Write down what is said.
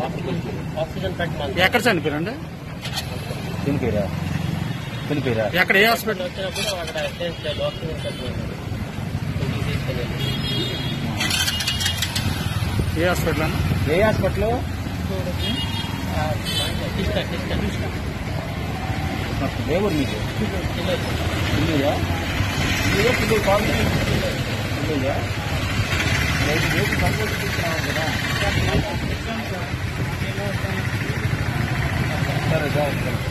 oxygen పెట్టమని ఎక్కడ చనిపోయారండి తినిపిరా తినిపిరా ఎక్కడ ఏ హాస్పిటల్ వచ్చినప్పుడు అక్కడ టెస్ట్ చేయాలి ఆక్సిజన్ పెట్టమని ఇంటికి తీసుకెళ్ళాలి ఏ హాస్పిటల్ అన్న ఏ హాస్పిటల్ టిస్కా టిస్కా దేవుడు మీకు ఇల్లుయా ఇల్లు పిల్లలు కాదు ఇల్లుయా రేపు రేపు సంతోషం తీసుకున్నాం కదా సరే సరే సరే